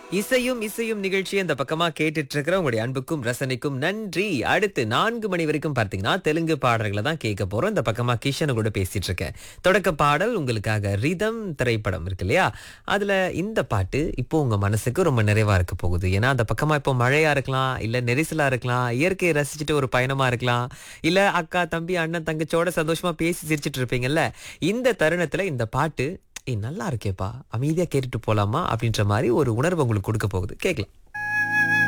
இசையும் இசையும் நிகழ்ச்சி அந்த பக்கமா கேட்டுட்டு இருக்கிற உங்களுடைய அன்புக்கும் ரசனைக்கும் நன்றி அடுத்து நான்கு மணி வரைக்கும் பார்த்தீங்கன்னா தெலுங்கு பாடல்களை தான் கேட்க போறோம் இந்த பக்கமா கிஷன் கூட பேசிட்டு இருக்கேன் தொடக்க பாடல் உங்களுக்காக ரிதம் திரைப்படம் இருக்கு இல்லையா அதுல இந்த பாட்டு இப்போ உங்க மனசுக்கு ரொம்ப நிறைவா இருக்க போகுது ஏன்னா அந்த பக்கமா இப்போ மழையா இருக்கலாம் இல்ல நெரிசலா இருக்கலாம் இயற்கையை ரசிச்சுட்டு ஒரு பயணமா இருக்கலாம் இல்ல அக்கா தம்பி அண்ணன் தங்கச்சோட சந்தோஷமா பேசி சிரிச்சிட்டு இருப்பீங்கல்ல இந்த தருணத்துல இந்த பாட்டு ஏய் நல்லா இருக்கேப்பா அமைதியா கேட்டுட்டு போலாமா அப்படின்ற மாதிரி ஒரு உணர்வு உங்களுக்கு கொடுக்க போகுது கேட்கலாம்